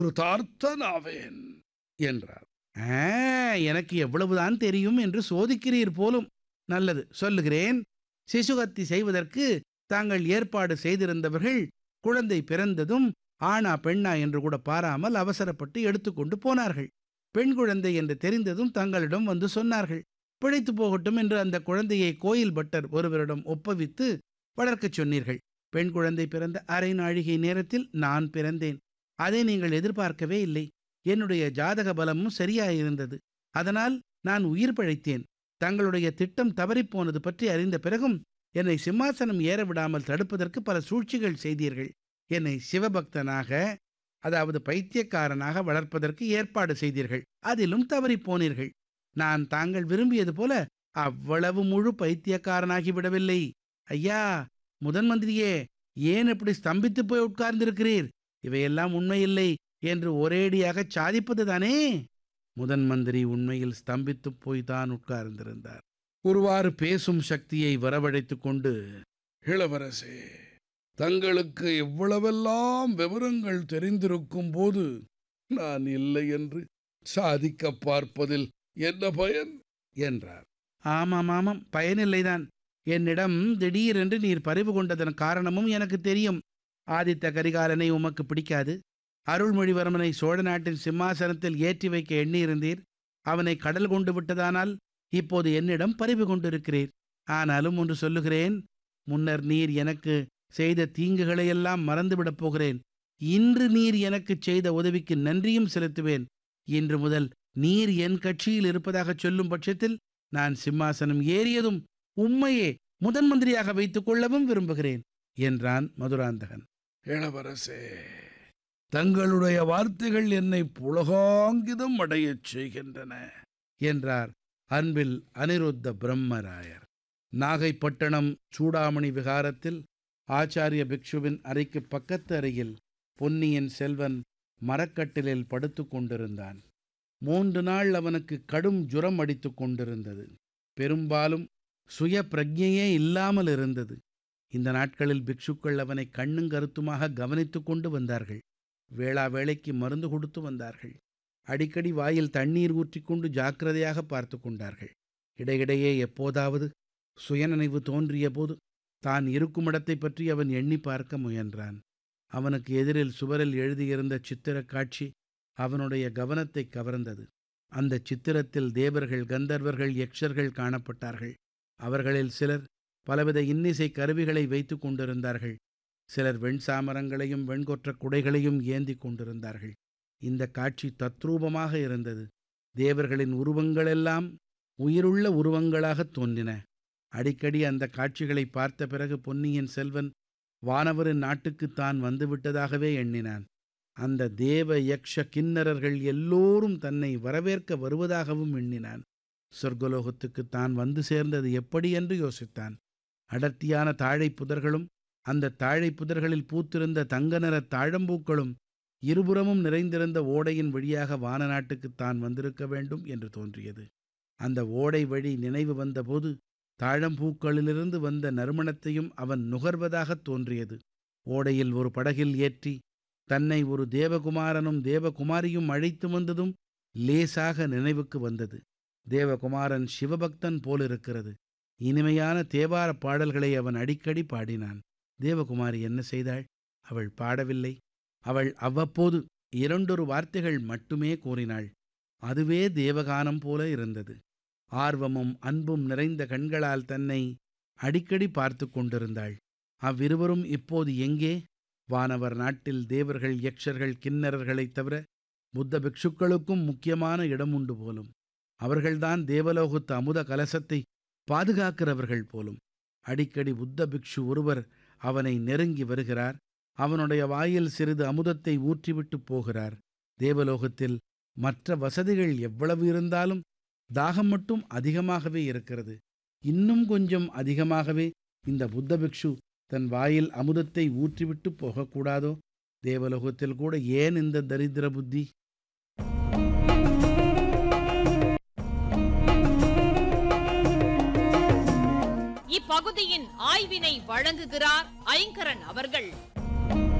கிருதார்த்தனாவேன் என்றார் ஆ, எனக்கு எவ்வளவுதான் தெரியும் என்று சோதிக்கிறீர் போலும் நல்லது சொல்லுகிறேன் சிசுகத்தி செய்வதற்கு தாங்கள் ஏற்பாடு செய்திருந்தவர்கள் குழந்தை பிறந்ததும் ஆணா பெண்ணா என்று கூட பாராமல் அவசரப்பட்டு எடுத்துக்கொண்டு போனார்கள் பெண் குழந்தை என்று தெரிந்ததும் தங்களிடம் வந்து சொன்னார்கள் பிழைத்து போகட்டும் என்று அந்த குழந்தையை கோயில் பட்டர் ஒருவரிடம் ஒப்புவித்து வளர்க்கச் சொன்னீர்கள் பெண் குழந்தை பிறந்த அரை நாழிகை நேரத்தில் நான் பிறந்தேன் அதை நீங்கள் எதிர்பார்க்கவே இல்லை என்னுடைய ஜாதக பலமும் சரியாயிருந்தது அதனால் நான் உயிர் பிழைத்தேன் தங்களுடைய திட்டம் தவறிப்போனது பற்றி அறிந்த பிறகும் என்னை சிம்மாசனம் ஏற விடாமல் தடுப்பதற்கு பல சூழ்ச்சிகள் செய்தீர்கள் என்னை சிவபக்தனாக அதாவது பைத்தியக்காரனாக வளர்ப்பதற்கு ஏற்பாடு செய்தீர்கள் அதிலும் தவறிப் போனீர்கள் நான் தாங்கள் விரும்பியது போல அவ்வளவு முழு பைத்தியக்காரனாகி விடவில்லை ஐயா முதன் மந்திரியே ஏன் இப்படி ஸ்தம்பித்து போய் உட்கார்ந்திருக்கிறீர் இவையெல்லாம் உண்மையில்லை என்று ஒரேடியாகச் சாதிப்பதுதானே முதன் மந்திரி உண்மையில் ஸ்தம்பித்துப் போய் தான் உட்கார்ந்திருந்தார் ஒருவாறு பேசும் சக்தியை வரவழைத்துக் கொண்டு இளவரசே தங்களுக்கு இவ்வளவெல்லாம் விவரங்கள் தெரிந்திருக்கும் போது நான் இல்லை என்று சாதிக்க பார்ப்பதில் என்ன பயன் என்றார் ஆமாம் ஆமாம் பயனில்லைதான் என்னிடம் திடீரென்று நீர் பறிவு கொண்டதன் காரணமும் எனக்கு தெரியும் ஆதித்த கரிகாலனை உமக்கு பிடிக்காது அருள்மொழிவர்மனை சோழ நாட்டின் சிம்மாசனத்தில் ஏற்றி வைக்க எண்ணியிருந்தீர் அவனை கடல் கொண்டு விட்டதானால் இப்போது என்னிடம் பறிவு கொண்டிருக்கிறீர் ஆனாலும் ஒன்று சொல்லுகிறேன் முன்னர் நீர் எனக்கு செய்த தீங்குகளையெல்லாம் மறந்துவிடப் போகிறேன் இன்று நீர் எனக்குச் செய்த உதவிக்கு நன்றியும் செலுத்துவேன் இன்று முதல் நீர் என் கட்சியில் இருப்பதாகச் சொல்லும் பட்சத்தில் நான் சிம்மாசனம் ஏறியதும் உம்மையே முதன் மந்திரியாக வைத்துக் கொள்ளவும் விரும்புகிறேன் என்றான் மதுராந்தகன் இளவரசே தங்களுடைய வார்த்தைகள் என்னை புலகாங்கிதம் அடையச் செய்கின்றன என்றார் அன்பில் அனிருத்த பிரம்மராயர் நாகைப்பட்டணம் சூடாமணி விகாரத்தில் ஆச்சாரிய பிக்ஷுவின் அறைக்கு பக்கத்து அறையில் பொன்னியின் செல்வன் மரக்கட்டிலில் படுத்துக் கொண்டிருந்தான் மூன்று நாள் அவனுக்கு கடும் ஜுரம் அடித்துக் கொண்டிருந்தது பெரும்பாலும் சுய பிரஜையே இல்லாமல் இருந்தது இந்த நாட்களில் பிக்ஷுக்கள் அவனை கண்ணும் கருத்துமாக கவனித்துக் கொண்டு வந்தார்கள் வேளா வேளைக்கு மருந்து கொடுத்து வந்தார்கள் அடிக்கடி வாயில் தண்ணீர் ஊற்றிக்கொண்டு ஜாக்கிரதையாக பார்த்து கொண்டார்கள் இடையிடையே எப்போதாவது சுயநினைவு தோன்றிய போது தான் இருக்கும் இடத்தை பற்றி அவன் எண்ணி பார்க்க முயன்றான் அவனுக்கு எதிரில் சுவரில் எழுதியிருந்த சித்திரக் காட்சி அவனுடைய கவனத்தை கவர்ந்தது அந்த சித்திரத்தில் தேவர்கள் கந்தர்வர்கள் யக்ஷர்கள் காணப்பட்டார்கள் அவர்களில் சிலர் பலவித இன்னிசை கருவிகளை வைத்து கொண்டிருந்தார்கள் சிலர் வெண்சாமரங்களையும் வெண்கொற்ற குடைகளையும் ஏந்தி கொண்டிருந்தார்கள் இந்த காட்சி தத்ரூபமாக இருந்தது தேவர்களின் உருவங்களெல்லாம் உயிருள்ள உருவங்களாகத் தோன்றின அடிக்கடி அந்த காட்சிகளை பார்த்த பிறகு பொன்னியின் செல்வன் வானவரின் நாட்டுக்கு தான் வந்துவிட்டதாகவே எண்ணினான் அந்த தேவ யக்ஷ கிண்ணறர்கள் எல்லோரும் தன்னை வரவேற்க வருவதாகவும் எண்ணினான் சொர்க்கலோகத்துக்கு தான் வந்து சேர்ந்தது எப்படி என்று யோசித்தான் அடர்த்தியான தாழை புதர்களும் அந்த தாழை புதர்களில் பூத்திருந்த தங்க நிற தாழம்பூக்களும் இருபுறமும் நிறைந்திருந்த ஓடையின் வழியாக வான நாட்டுக்கு தான் வந்திருக்க வேண்டும் என்று தோன்றியது அந்த ஓடை வழி நினைவு வந்தபோது தாழம்பூக்களிலிருந்து வந்த நறுமணத்தையும் அவன் நுகர்வதாகத் தோன்றியது ஓடையில் ஒரு படகில் ஏற்றி தன்னை ஒரு தேவகுமாரனும் தேவகுமாரியும் அழைத்து வந்ததும் லேசாக நினைவுக்கு வந்தது தேவகுமாரன் சிவபக்தன் போலிருக்கிறது இனிமையான தேவார பாடல்களை அவன் அடிக்கடி பாடினான் தேவகுமாரி என்ன செய்தாள் அவள் பாடவில்லை அவள் அவ்வப்போது இரண்டொரு வார்த்தைகள் மட்டுமே கூறினாள் அதுவே தேவகானம் போல இருந்தது ஆர்வமும் அன்பும் நிறைந்த கண்களால் தன்னை அடிக்கடி பார்த்து கொண்டிருந்தாள் அவ்விருவரும் இப்போது எங்கே வானவர் நாட்டில் தேவர்கள் யக்ஷர்கள் கிண்ணறர்களைத் தவிர புத்த பிக்ஷுக்களுக்கும் முக்கியமான இடம் உண்டு போலும் அவர்கள்தான் தேவலோகத்து அமுத கலசத்தை பாதுகாக்கிறவர்கள் போலும் அடிக்கடி புத்த பிக்ஷு ஒருவர் அவனை நெருங்கி வருகிறார் அவனுடைய வாயில் சிறிது அமுதத்தை ஊற்றிவிட்டு போகிறார் தேவலோகத்தில் மற்ற வசதிகள் எவ்வளவு இருந்தாலும் தாகம் மட்டும் அதிகமாகவே இருக்கிறது இன்னும் கொஞ்சம் அதிகமாகவே இந்த புத்த பிக்ஷு தன் வாயில் அமுதத்தை ஊற்றிவிட்டு போகக்கூடாதோ தேவலோகத்தில் கூட ஏன் இந்த தரித்திர புத்தி இப்பகுதியின் ஆய்வினை வழங்குகிறார் ஐங்கரன் அவர்கள்